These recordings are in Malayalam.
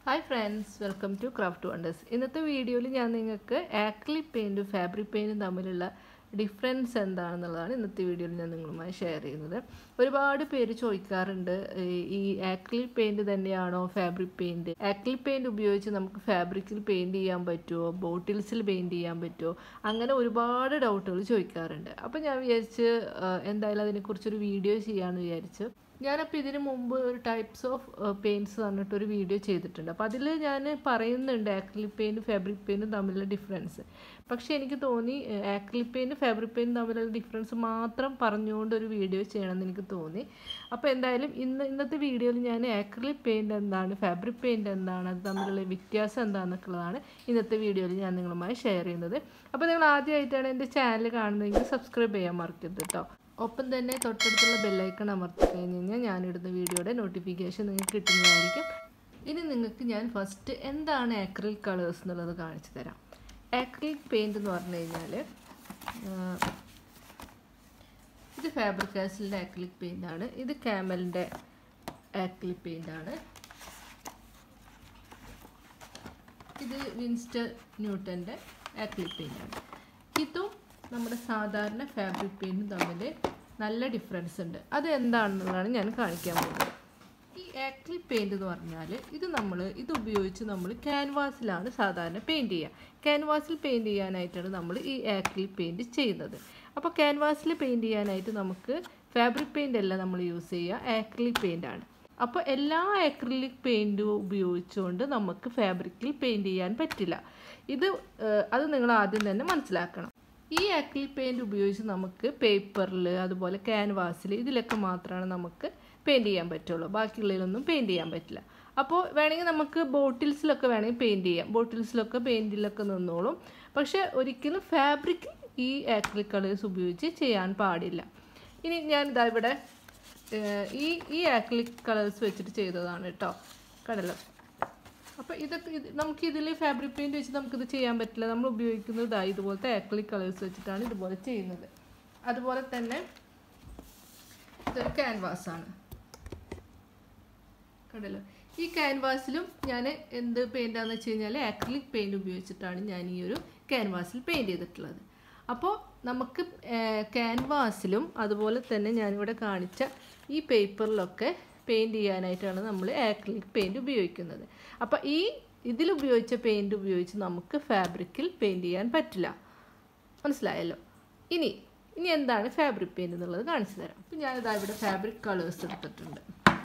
hi friends welcome to craft wonders ഇന്നത്തെ വീഡിയോയിൽ ഞാൻ നിങ്ങൾക്ക് ആക്രിലിക് പെയിൻറ്റും ഫാബ്രിക് പെയിൻറ്റും തമ്മിലുള്ള ഡിഫറൻസ് എന്താണെന്നുള്ളതാണ് ഇന്നത്തെ വീഡിയോയിൽ ഞാൻ നിങ്ങളുമായി ഷെയർ ചെയ്യുന്നത് ഒരുപാട് പേര് ചോദിക്കാറുണ്ട് ഈ- ഈ ആക്രിലിക് പെയിൻറ് തന്നെയാണോ ഫാബ്രിക് പെയിൻറ് ആക്രിലിക് പെയിൻറ് ഉപയോഗിച്ച് നമുക്ക് ഫാബ്രിക്കിൽ പെയിൻറ് ചെയ്യാൻ പറ്റുമോ ബോട്ടിൽസിൽ പെയിൻറ് ചെയ്യാൻ പറ്റുമോ അങ്ങനെ ഒരുപാട് ഡൗട്ടുകൾ ചോദിക്കാറുണ്ട് അപ്പോൾ ഞാൻ വിചാരിച്ച് ആ, എന്തായാലും അതിനെക്കുറിച്ചൊരു വീഡിയോ ചെയ്യാമെന്ന് വിചാരിച്ചു ഞാനപ്പോൾ ഇതിന് മുമ്പ് ഒരു ടൈപ്സ് ഓഫ് പെയിൻറ്റ്സ് പറഞ്ഞിട്ട് ഒരു വീഡിയോ ചെയ്തിട്ടുണ്ട് അപ്പോൾ അതിൽ ഞാൻ പറയുന്നുണ്ട് ആക്രിലിക് പെയിൻറ്റ് ഫാബ്രിക് പെയിൻറ്റും തമ്മിലുള്ള ഡിഫറൻസ് പക്ഷേ എനിക്ക് തോന്നി ആക്രിലിക് പെയിൻറ്റ് ഫാബ്രിക് പെയിൻറ്റ് തമ്മിലുള്ള ഡിഫറൻസ് മാത്രം പറഞ്ഞുകൊണ്ട് ഒരു വീഡിയോ ചെയ്യണമെന്ന് എനിക്ക് തോന്നി അപ്പോൾ എന്തായാലും ഇന്ന് ഇന്നത്തെ വീഡിയോയിൽ ഞാൻ ആക്രിലിക് പെയിൻറ്റ് എന്താണ് ഫാബ്രിക് പെയിൻറ്റ് എന്താണ് അത് തമ്മിലുള്ള വ്യത്യാസം എന്താണെന്നൊക്കെയുള്ളതാണ് ഇന്നത്തെ വീഡിയോയിൽ ഞാൻ നിങ്ങളുമായി ഷെയർ ചെയ്യുന്നത് അപ്പോൾ നിങ്ങൾ ആദ്യമായിട്ടാണ് എൻ്റെ ചാനൽ കാണുന്നതെങ്കിൽ സബ്സ്ക്രൈബ് ചെയ്യാൻ മറക്കരുത് കേട്ടോ ഒപ്പം തന്നെ തൊട്ടടുത്തുള്ള ബെല്ലൈക്കൺ അമർത്തി കഴിഞ്ഞ് കഴിഞ്ഞാൽ ഞാനിടുന്ന വീഡിയോയുടെ നോട്ടിഫിക്കേഷൻ നിങ്ങൾക്ക് കിട്ടുന്നതായിരിക്കും ഇനി നിങ്ങൾക്ക് ഞാൻ ഫസ്റ്റ് എന്താണ് ആക്രിലിക് കളേഴ്സ് എന്നുള്ളത് കാണിച്ചു തരാം ആക്രിലിക് പെയിൻറ് എന്ന് പറഞ്ഞു കഴിഞ്ഞാൽ ഇത് ഫാബ്രിക് കാസിലിൻ്റെ ആക്രിലിക് പെയിൻ്റ് ആണ് ഇത് ക്യാമലിൻ്റെ ആക്രിലിക് പെയിൻ്റ് ആണ് ഇത് വിൻസ്റ്റർ ന്യൂട്ടൻ്റെ ആക്രിലിക് പെയിൻ്റ് ആണ് ഇതും നമ്മുടെ സാധാരണ ഫാബ്രിക് പെയിൻറ്റും തമ്മിൽ നല്ല ഡിഫറൻസ് ഉണ്ട് അത് എന്താണെന്നുള്ളതാണ് ഞാൻ കാണിക്കാൻ പോകുന്നത് ഈ ആക്രിലിക് പെയിൻറ് എന്ന് പറഞ്ഞാൽ ഇത് നമ്മൾ ഇത് ഉപയോഗിച്ച് നമ്മൾ ക്യാൻവാസിലാണ് സാധാരണ പെയിൻറ് ചെയ്യുക ക്യാൻവാസിൽ പെയിൻറ് ചെയ്യാനായിട്ടാണ് നമ്മൾ ഈ ആക്രിലിക് പെയിൻറ് ചെയ്യുന്നത് അപ്പോൾ ക്യാൻവാസിൽ പെയിൻറ് ചെയ്യാനായിട്ട് നമുക്ക് ഫാബ്രിക് പെയിൻ്റ് അല്ല നമ്മൾ യൂസ് ചെയ്യുക ആക്രിലിക് പെയിൻ്റ് ആണ് അപ്പോൾ എല്ലാ ആക്രിലിക് പെയിൻറ്റും ഉപയോഗിച്ചുകൊണ്ട് നമുക്ക് ഫാബ്രിക്കിൽ പെയിൻറ് ചെയ്യാൻ പറ്റില്ല ഇത് ഏഹ്, അത് നിങ്ങൾ ആദ്യം തന്നെ മനസ്സിലാക്കണം ഈ ആക്രിലിക് പെയിൻറ് ഉപയോഗിച്ച് നമുക്ക് പേപ്പറിൽ അതുപോലെ ക്യാൻവാസിൽ ഇതിലൊക്കെ മാത്രമാണ് നമുക്ക് പെയിൻറ് ചെയ്യാൻ പറ്റുള്ളൂ ബാക്കിയുള്ളതിലൊന്നും പെയിൻറ് ചെയ്യാൻ പറ്റില്ല അപ്പോൾ വേണമെങ്കിൽ നമുക്ക് ബോട്ടിൽസിലൊക്കെ വേണമെങ്കിൽ പെയിൻറ് ചെയ്യാം ബോട്ടിൽസിലൊക്കെ പെയിൻറ്റിലൊക്കെ നിന്നോളും പക്ഷേ ഒരിക്കലും ഫാബ്രിക് ഈ ആക്രിലിക് കളേഴ്സ് ഉപയോഗിച്ച് ചെയ്യാൻ പാടില്ല ഇനി ഞാൻ ഇതാ ഇവിടെ ഏഹ്, ഈ ഈ ആക്രിലിക് കളേഴ്സ് വെച്ചിട്ട് ചെയ്തതാണ് കേട്ടോ കടലോ അപ്പോൾ ഇതൊക്കെ ഇത് നമുക്ക് ഇതിൽ ഫാബ്രിക് പെയിൻറ് വെച്ച് നമുക്കിത് ചെയ്യാൻ പറ്റില്ല നമ്മൾ ഉപയോഗിക്കുന്നത് ഇതാ ഇതുപോലത്തെ ആക്രിലിക് കളേഴ്സ് വെച്ചിട്ടാണ് ഇതുപോലെ ചെയ്യുന്നത് അതുപോലെ തന്നെ ഇതൊരു ക്യാൻവാസ് ആണ് കണ്ടല്ലോ ഈ ക്യാൻവാസിലും ഞാൻ എന്ത് പെയിൻ്റാന്ന് വെച്ച് കഴിഞ്ഞാൽ ആക്രിലിക് പെയിൻറ് ഉപയോഗിച്ചിട്ടാണ് ഞാൻ ഈ ഒരു ക്യാൻവാസിൽ പെയിൻറ് ചെയ്തിട്ടുള്ളത് അപ്പോൾ നമുക്ക് ക്യാൻവാസിലും അതുപോലെ തന്നെ ഞാനിവിടെ കാണിച്ച ഈ പേപ്പറിലൊക്കെ പെയിൻറ് ചെയ്യാനായിട്ടാണ് നമ്മൾ ആക്രിലിക് പെയിൻറ് ഉപയോഗിക്കുന്നത് അപ്പോൾ ഈ ഇതിൽ ഉപയോഗിച്ച പെയിൻറ് ഉപയോഗിച്ച് നമുക്ക് ഫാബ്രിക്കിൽ പെയിൻറ് ചെയ്യാൻ പറ്റില്ല മനസ്സിലായല്ലോ ഇനി ഇനി എന്താണ് ഫാബ്രിക് പെയിൻറ് എന്നുള്ളത് കാണിച്ചു തരാം അപ്പം ഞാനിതാ ഇവിടെ ഫാബ്രിക് കളേഴ്സ് എടുത്തിട്ടുണ്ട്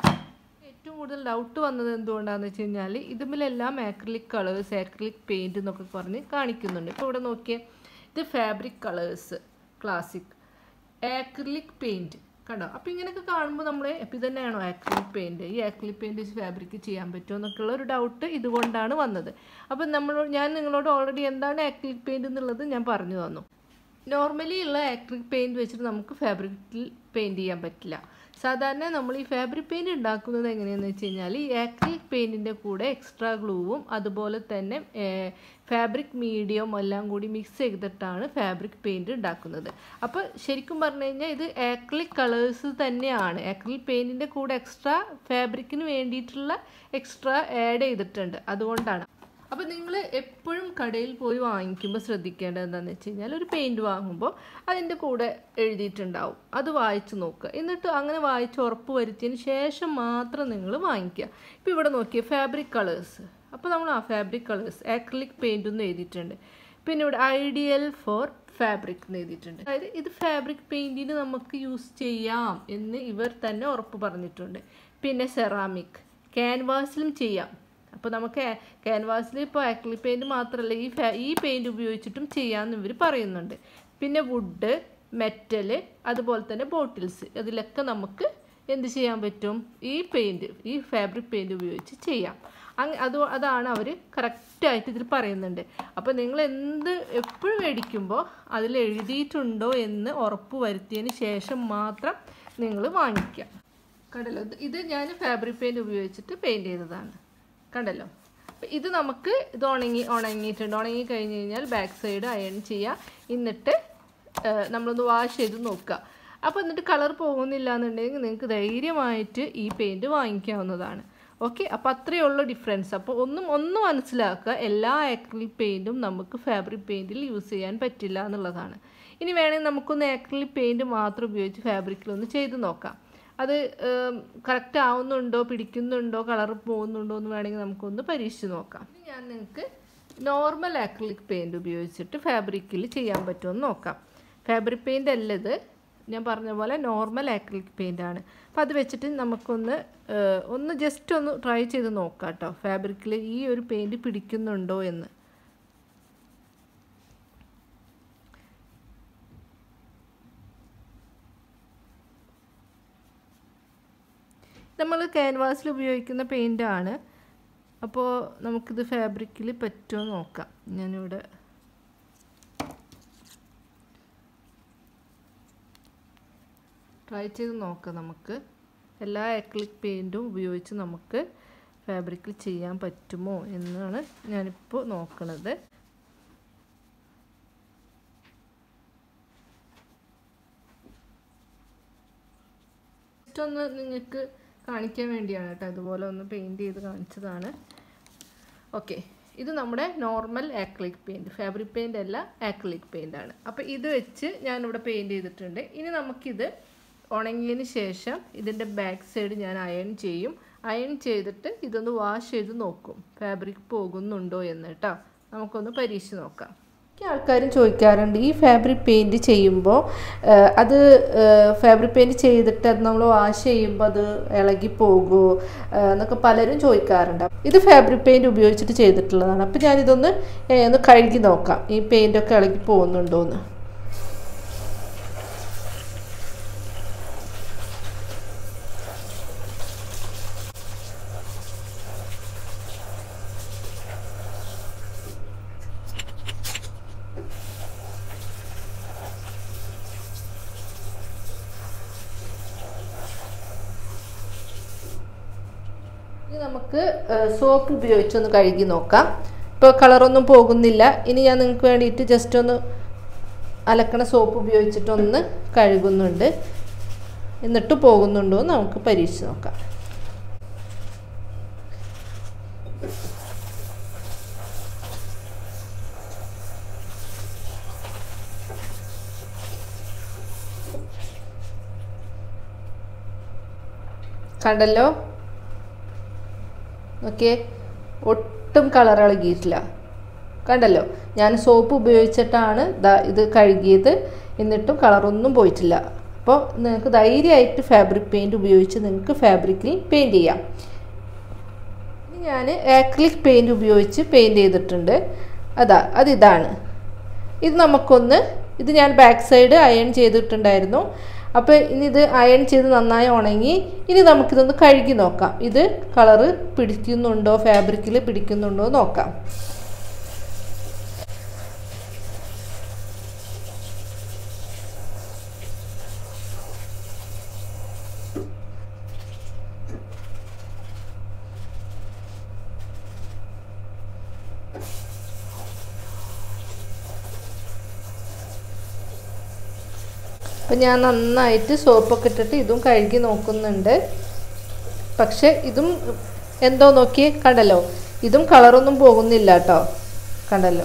ഏറ്റവും കൂടുതൽ ഡൗട്ട് വന്നത് എന്തുകൊണ്ടാണെന്ന് വെച്ച് കഴിഞ്ഞാൽ ഇതുമിലെല്ലാം ആക്രിലിക് കളേഴ്സ് ആക്രിലിക് പെയിൻറ് എന്നൊക്കെ പറഞ്ഞ് കാണിക്കുന്നുണ്ട് ഇപ്പോൾ ഇവിടെ നോക്കിയേ ഇത് fabric colours classic acrylic paint കണ്ടോ അപ്പോൾ ഇങ്ങനെയൊക്കെ കാണുമ്പോൾ നമ്മൾ അപ്പോൾ ഇത് തന്നെയാണോ ആക്രിലിക് പെയിൻറ് ഈ ആക്രിലിക് പെയിൻറ് വെച്ച് ഫാബ്രിക് ചെയ്യാൻ പറ്റുമോ എന്നൊക്കെയുള്ള ഒരു ഡൗട്ട് ഇതുകൊണ്ടാണ് വന്നത് അപ്പം നമ്മൾ ഞാൻ നിങ്ങളോട് ഓൾറെഡി എന്താണ് ആക്രിലിക് പെയിൻറ് എന്നുള്ളത് ഞാൻ പറഞ്ഞു തന്നു നോർമലി ഉള്ള ആക്രിലിക് പെയിൻറ് വെച്ചിട്ട് നമുക്ക് ഫാബ്രിക്കിൽ പെയിൻറ് ചെയ്യാൻ പറ്റില്ല സാധാരണ നമ്മൾ ഈ ഫാബ്രിക് പെയിൻറ് ഉണ്ടാക്കുന്നത് എങ്ങനെയാണെന്ന് വെച്ച് കഴിഞ്ഞാൽ ഈ ആക്രിലിക് പെയിൻറ്റിൻ്റെ കൂടെ എക്സ്ട്രാ ഗ്ലൂവും അതുപോലെ തന്നെ ഫാബ്രിക് മീഡിയം എല്ലാം കൂടി മിക്സ് ചെയ്തിട്ടാണ് ഫാബ്രിക് പെയിൻറ് ഉണ്ടാക്കുന്നത് അപ്പോൾ ശരിക്കും പറഞ്ഞു കഴിഞ്ഞാൽ ഇത് ആക്രിലിക് കളേഴ്സ് തന്നെയാണ് ആക്രിലിക് പെയിൻറ്റിൻ്റെ കൂടെ എക്സ്ട്രാ ഫാബ്രിക്കിന് വേണ്ടിയിട്ടുള്ള എക്സ്ട്രാ ആഡ് ചെയ്തിട്ടുണ്ട് അതുകൊണ്ടാണ് അപ്പോൾ നിങ്ങൾ എപ്പോഴും കടയിൽ പോയി വാങ്ങിക്കുമ്പോൾ ശ്രദ്ധിക്കേണ്ടത് എന്താണെന്ന് വെച്ച് കഴിഞ്ഞാൽ ഒരു പെയിൻറ് വാങ്ങുമ്പോൾ അതിൻ്റെ കൂടെ എഴുതിയിട്ടുണ്ടാവും അത് വായിച്ച് നോക്കുക എന്നിട്ട് അങ്ങനെ വായിച്ച് ഉറപ്പ് വരുത്തിയതിന് ശേഷം മാത്രം നിങ്ങൾ വാങ്ങിക്കുക ഇപ്പോൾ ഇവിടെ നോക്കിയ ഫാബ്രിക് കളേഴ്സ് അപ്പോൾ നമ്മൾ ആ ഫാബ്രിക് കളേഴ്സ് ആക്രിലിക് പെയിൻ്റ് എന്ന് എഴുതിയിട്ടുണ്ട് പിന്നെ ഇവിടെ ഐഡിയൽ ഫോർ ഫാബ്രിക് എന്ന് എഴുതിയിട്ടുണ്ട് അതായത് ഇത് ഫാബ്രിക് പെയിൻറ്റിന് നമുക്ക് യൂസ് ചെയ്യാം എന്ന് ഇവർ തന്നെ ഉറപ്പ് പറഞ്ഞിട്ടുണ്ട് പിന്നെ സെറാമിക് ക്യാൻവാസിലും ചെയ്യാം അപ്പോൾ നമുക്ക് ക്യാൻവാസിൽ ഇപ്പോൾ ആക്രിലിക് പെയിൻറ് മാത്രമല്ല ഈ ഫാ ഈ പെയിൻറ് ഉപയോഗിച്ചിട്ടും ചെയ്യാമെന്ന് ഇവർ പറയുന്നുണ്ട് പിന്നെ വുഡ് മെറ്റൽ അതുപോലെ തന്നെ ബോട്ടിൽസ് അതിലൊക്കെ നമുക്ക് എന്ത് ചെയ്യാൻ പറ്റും ഈ പെയിൻറ് ഈ ഫാബ്രിക് പെയിൻറ് ഉപയോഗിച്ച് ചെയ്യാം അങ്ങ് അത് അതാണ് അവർ കറക്റ്റായിട്ട് ഇതിൽ പറയുന്നുണ്ട് അപ്പോൾ നിങ്ങൾ എന്ത് എപ്പോഴും മേടിക്കുമ്പോൾ അതിൽ എഴുതിയിട്ടുണ്ടോ എന്ന് ഉറപ്പ് വരുത്തിയതിന് ശേഷം മാത്രം നിങ്ങൾ വാങ്ങിക്കുക കണ്ടല്ലോ ഇത് ഇത് ഞാൻ ഫാബ്രിക് പെയിൻറ് ഉപയോഗിച്ചിട്ട് പെയിൻറ് ചെയ്തതാണ് കണ്ടല്ലോ അപ്പോൾ ഇത് നമുക്ക് ഇത് ഉണങ്ങി ഉണങ്ങിയിട്ടുണ്ട് ഉണങ്ങി കഴിഞ്ഞ് കഴിഞ്ഞാൽ ബാക്ക് സൈഡ് അയൺ ചെയ്യുക എന്നിട്ട് ഏഹ്, നമ്മളൊന്ന് വാഷ് ചെയ്ത് നോക്കുക അപ്പോൾ എന്നിട്ട് കളർ പോകുന്നില്ല എന്നുണ്ടെങ്കിൽ നിങ്ങൾക്ക് ധൈര്യമായിട്ട് ഈ പെയിൻറ് വാങ്ങിക്കാവുന്നതാണ് ഓക്കെ അപ്പോൾ അത്രയേ ഉള്ളൂ ഡിഫറൻസ് അപ്പോൾ ഒന്നും ഒന്ന് മനസ്സിലാക്കുക എല്ലാ ആക്രിലിക് പെയിൻറ്റും നമുക്ക് ഫാബ്രിക് പെയിൻറ്റിൽ യൂസ് ചെയ്യാൻ പറ്റില്ല എന്നുള്ളതാണ് ഇനി വേണമെങ്കിൽ നമുക്കൊന്ന് ആക്രിലിക് പെയിൻറ്റ് മാത്രം ഉപയോഗിച്ച് ഫാബ്രിക്കിലൊന്ന് ചെയ്ത് നോക്കാം അത് കറക്റ്റ് ആവുന്നുണ്ടോ പിടിക്കുന്നുണ്ടോ കളർ പോകുന്നുണ്ടോ എന്ന് വേണമെങ്കിൽ നമുക്കൊന്ന് പരീക്ഷിച്ച് നോക്കാം ഇനി ഞാൻ നിങ്ങൾക്ക് നോർമൽ ആക്രിലിക് പെയിൻറ്റ് ഉപയോഗിച്ചിട്ട് ഫാബ്രിക്കിൽ ചെയ്യാൻ പറ്റുമെന്ന് നോക്കാം ഫാബ്രിക് പെയിൻ്റ് അല്ല ഇത് ഞാൻ പറഞ്ഞ പോലെ നോർമൽ ആക്രിലിക് പെയിൻ്റ് ആണ് അപ്പോൾ അത് വെച്ചിട്ട് നമുക്കൊന്ന് ഏഹ്, ഒന്ന് ജസ്റ്റ് ഒന്ന് ട്രൈ ചെയ്ത് നോക്കാം കേട്ടോ ഫാബ്രിക്കിൽ ഈ ഒരു പെയിൻറ്റ് പിടിക്കുന്നുണ്ടോ എന്ന് നമ്മൾ ക്യാൻവാസിൽ ഉപയോഗിക്കുന്ന പെയിൻ്റ് ആണ് അപ്പോൾ നമുക്കിത് ഫാബ്രിക്കിൽ പറ്റുമോ നോക്കാം ഞാനിവിടെ ട്രൈ ചെയ്ത് നോക്കാം നമുക്ക് എല്ലാ അക്ലിക് പെയിൻറ്റും ഉപയോഗിച്ച് നമുക്ക് ഫാബ്രിക്കിൽ ചെയ്യാൻ പറ്റുമോ എന്നാണ് ഞാനിപ്പോൾ നോക്കണത് ജസ്റ്റ് ഒന്ന് നിങ്ങൾക്ക് കാണിക്കാൻ വേണ്ടിയാണ് കേട്ടോ അതുപോലെ ഒന്ന് പെയിൻറ് ചെയ്ത് കാണിച്ചതാണ് ഓക്കെ ഇത് നമ്മുടെ normal acrylic paint fabric paint അല്ല ആക്രിലിക് പെയിൻ്റ് ആണ് അപ്പോൾ ഇത് വെച്ച് ഞാനിവിടെ പെയിൻറ് ചെയ്തിട്ടുണ്ട് ഇനി നമുക്കിത് ഉണങ്ങിയതിന് ശേഷം ഇതിൻ്റെ ബാക്ക് സൈഡ് ഞാൻ അയൺ ചെയ്യും അയൺ ചെയ്തിട്ട് ഇതൊന്ന് വാഷ് ചെയ്ത് നോക്കും ഫാബ്രിക് പോകുന്നുണ്ടോ എന്ന് കേട്ടോ നമുക്കൊന്ന് പരീക്ഷിച്ച് നോക്കാം മിക്ക ആൾക്കാരും ചോദിക്കാറുണ്ട് ഈ ഫാബ്രിക് പെയിൻറ് ചെയ്യുമ്പോൾ അത് ഫാബ്രിക് പെയിൻറ് ചെയ്തിട്ട് അത് നമ്മൾ വാഷ് ചെയ്യുമ്പോൾ അത് ഇളകി പോകുമോ എന്നൊക്കെ പലരും ചോദിക്കാറുണ്ട് ഇത് ഫാബ്രിക് പെയിൻറ് ഉപയോഗിച്ചിട്ട് ചെയ്തിട്ടുള്ളതാണ് അപ്പോൾ ഞാനിതൊന്ന് ഏഹ്, ഒന്ന് കഴുകി നോക്കാം ഈ പെയിൻ്റൊക്കെ ഇളകി പോകുന്നുണ്ടോ എന്ന് ഇനി നമുക്ക് സോപ്പ് ഉപയോഗിച്ചൊന്ന് കഴുകി നോക്കാം ഇപ്പോൾ കളറൊന്നും പോകുന്നില്ല ഇനി ഞാൻ നിങ്ങൾക്ക് വേണ്ടിയിട്ട് ജസ്റ്റ് ഒന്ന് അലക്കണ സോപ്പ് ഉപയോഗിച്ചിട്ടൊന്ന് കഴുകുന്നുണ്ട് എന്നിട്ട് പോകുന്നുണ്ടോ എന്ന് നമുക്ക് പരീക്ഷിച്ച് നോക്കാം കണ്ടല്ലോ ഓക്കെ ഒട്ടും കളർ ഇളകിയിട്ടില്ല കണ്ടല്ലോ ഞാൻ സോപ്പ് ഉപയോഗിച്ചിട്ടാണ് ദാ ഇത് കഴുകിയത് എന്നിട്ടും കളറൊന്നും പോയിട്ടില്ല അപ്പോൾ നിങ്ങൾക്ക് ധൈര്യമായിട്ട് ഫാബ്രിക് പെയിൻറ് ഉപയോഗിച്ച് നിങ്ങൾക്ക് ഫാബ്രിക്കിൽ പെയിൻറ് ചെയ്യാം ഇനി ഞാൻ ആക്രിലിക് പെയിൻറ് ഉപയോഗിച്ച് പെയിൻറ് ചെയ്തിട്ടുണ്ട് അതാ അതിതാണ് ഇത് നമുക്കൊന്ന് ഇത് ഞാൻ ബാക്ക് സൈഡ് അയൺ ചെയ്തിട്ടുണ്ടായിരുന്നു അപ്പോൾ ഇനി ഇത് അയൺ ചെയ്ത് നന്നായി ഉണങ്ങി ഇനി നമുക്കിതൊന്ന് കഴുകി നോക്കാം ഇത് കളറ് പിടിക്കുന്നുണ്ടോ ഫാബ്രിക്കിൽ പിടിക്കുന്നുണ്ടോ എന്ന് നോക്കാം അപ്പം ഞാൻ നന്നായിട്ട് സോപ്പൊക്കെ ഇട്ടിട്ട് ഇതും കഴുകി നോക്കുന്നുണ്ട് പക്ഷെ ഇതും എന്തോ നോക്കി കണ്ടല്ലോ ഇതും കളറൊന്നും പോകുന്നില്ല കേട്ടോ കണ്ടല്ലോ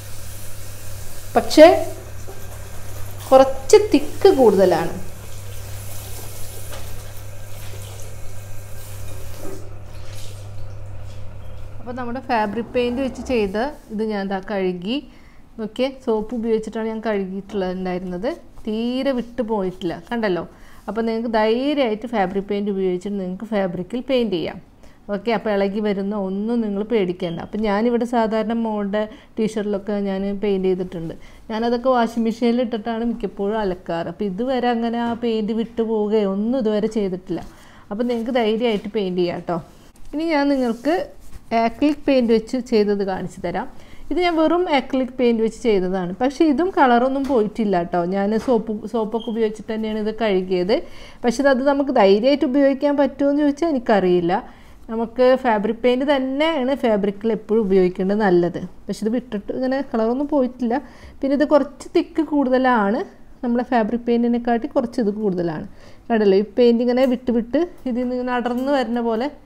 പക്ഷേ കുറച്ച് തിക്ക് കൂടുതലാണ് അപ്പോൾ നമ്മുടെ ഫാബ്രിക് പെയിൻറ് വെച്ച് ചെയ്ത ഇത് ഞാൻ ദാ കഴുകി നോക്കിയേ സോപ്പ് ഉപയോഗിച്ചിട്ടാണ് ഞാൻ കഴുകിയിട്ടുണ്ടായിരുന്നത് തീരെ വിട്ടു പോയിട്ടില്ല കണ്ടല്ലോ അപ്പോൾ നിങ്ങൾക്ക് ധൈര്യമായിട്ട് ഫാബ്രിക് പെയിൻറ് ഉപയോഗിച്ചിട്ട് നിങ്ങൾക്ക് ഫാബ്രിക്കിൽ പെയിൻറ് ചെയ്യാം ഓക്കെ അപ്പോൾ ഇളകി വരുന്ന ഒന്നും നിങ്ങൾ പേടിക്കേണ്ട അപ്പം ഞാനിവിടെ സാധാരണ മോളുടെ ടീഷർട്ടിലൊക്കെ ഞാൻ പെയിൻറ് ചെയ്തിട്ടുണ്ട് ഞാനതൊക്കെ വാഷിംഗ് മെഷീനിൽ ഇട്ടിട്ടാണ് മിക്കപ്പോഴും അലക്കാറ് അപ്പോൾ ഇതുവരെ അങ്ങനെ ആ പെയിൻറ് വിട്ടു പോവുകയോ ഒന്നും ഇതുവരെ ചെയ്തിട്ടില്ല അപ്പോൾ നിങ്ങൾക്ക് ധൈര്യമായിട്ട് പെയിൻറ് ചെയ്യാം കേട്ടോ ഇനി ഞാൻ നിങ്ങൾക്ക് ആക്രിലിക് പെയിൻറ് വെച്ച് ചെയ്തത് കാണിച്ചു തരാം ഇത് ഞാൻ വെറും ആക്രിലിക് പെയിൻറ് വെച്ച് ചെയ്തതാണ് പക്ഷേ ഇതും കളറൊന്നും പോയിട്ടില്ല കേട്ടോ ഞാൻ സോപ്പ് സോപ്പൊക്കെ ഉപയോഗിച്ചിട്ട് തന്നെയാണ് ഇത് കഴുകിയത് പക്ഷേ അത് നമുക്ക് ധൈര്യമായിട്ട് ഉപയോഗിക്കാൻ പറ്റുമോ എന്ന് ചോദിച്ചാൽ എനിക്കറിയില്ല നമുക്ക് ഫാബ്രിക് പെയിൻറ് തന്നെയാണ് ഫാബ്രിക്കിൽ എപ്പോഴും ഉപയോഗിക്കേണ്ടത് നല്ലത് പക്ഷെ ഇത് വിട്ടിട്ട് ഇങ്ങനെ കളറൊന്നും പോയിട്ടില്ല പിന്നെ ഇത് കുറച്ച് തിക്ക് കൂടുതലാണ് നമ്മളെ ഫാബ്രിക് പെയിൻറ്റിനെക്കാട്ടി കുറച്ച് ഇത് കൂടുതലാണ് കണ്ടല്ലോ ഈ പെയിൻറ് ഇങ്ങനെ വിട്ട് വിട്ട് ഇതിൽ നിന്ന് ഇങ്ങനെ അടർന്ന് വരുന്ന പോലെ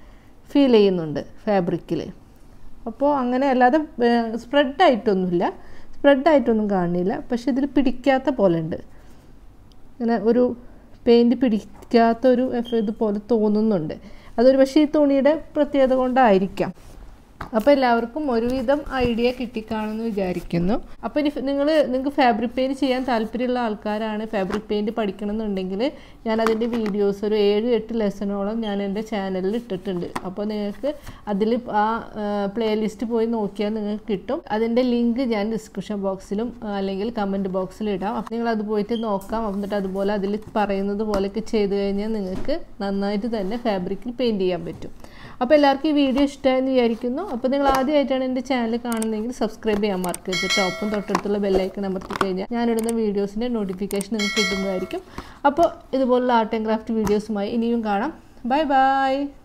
ഫീൽ ചെയ്യുന്നുണ്ട് ഫാബ്രിക്കിൽ അപ്പോൾ അങ്ങനെ അല്ലാതെ സ്പ്രെഡായിട്ടൊന്നുമില്ല സ്പ്രെഡായിട്ടൊന്നും കാണുന്നില്ല പക്ഷെ ഇതിൽ പിടിക്കാത്ത പോലെ ഉണ്ട് ഇങ്ങനെ ഒരു പെയിൻറ്റ് പിടിക്കാത്ത ഒരു എഫ് ഇതുപോലെ തോന്നുന്നുണ്ട് അതൊരു പക്ഷേ ഈ തുണിയുടെ പ്രത്യേകത കൊണ്ടായിരിക്കാം അപ്പോൾ എല്ലാവർക്കും ഒരുവിധം ഐഡിയ കിട്ടിക്കാണെന്ന് വിചാരിക്കുന്നു അപ്പോൾ ഇനി നിങ്ങൾ നിങ്ങൾക്ക് ഫാബ്രിക് പെയിൻറ്റ് ചെയ്യാൻ താല്പര്യമുള്ള ആൾക്കാരാണ് ഫാബ്രിക് പെയിൻറ്റ് പഠിക്കണമെന്നുണ്ടെങ്കിൽ ഞാൻ അതിൻ്റെ വീഡിയോസ് ഒരു ഏഴ് എട്ട് ലെസണോളം ഞാൻ എൻ്റെ ചാനലിൽ ഇട്ടിട്ടുണ്ട് അപ്പോൾ നിങ്ങൾക്ക് അതിൽ ആ പ്ലേലിസ്റ്റ് പോയി നോക്കിയാൽ നിങ്ങൾക്ക് കിട്ടും അതിൻ്റെ ലിങ്ക് ഞാൻ ഡിസ്ക്രിപ്ഷൻ ബോക്സിലും അല്ലെങ്കിൽ കമൻറ്റ് ബോക്സിലും ഇടാം അപ്പോൾ നിങ്ങൾ അത് പോയിട്ട് നോക്കാം എന്നിട്ട് അതുപോലെ അതിൽ പറയുന്നത് പോലെയൊക്കെ ചെയ്ത് കഴിഞ്ഞാൽ നിങ്ങൾക്ക് നന്നായിട്ട് തന്നെ ഫാബ്രിക്കിൽ പെയിൻറ്റ് ചെയ്യാൻ പറ്റും അപ്പോൾ എല്ലാവർക്കും ഈ വീഡിയോ ഇഷ്ടമായെന്ന് വിചാരിക്കുന്നു അപ്പോൾ നിങ്ങൾ ആദ്യമായിട്ടാണ് എൻ്റെ ചാനൽ കാണുന്നതെങ്കിൽ സബ്സ്ക്രൈബ് ചെയ്യാൻ മറക്കരുത് ടോപ്പും തൊട്ടടുത്തുള്ള ബെല്ലൈക്കൺ അമർത്തി കഴിഞ്ഞാൽ ഞാനിടുന്ന വീഡിയോസിൻ്റെ നോട്ടിഫിക്കേഷൻ നിങ്ങൾക്ക് കിട്ടുന്നതായിരിക്കും അപ്പോൾ ഇതുപോലുള്ള ആർട്ട് ആൻഡ് ക്രാഫ്റ്റ് വീഡിയോസുമായി ഇനിയും കാണാം ബൈ ബൈ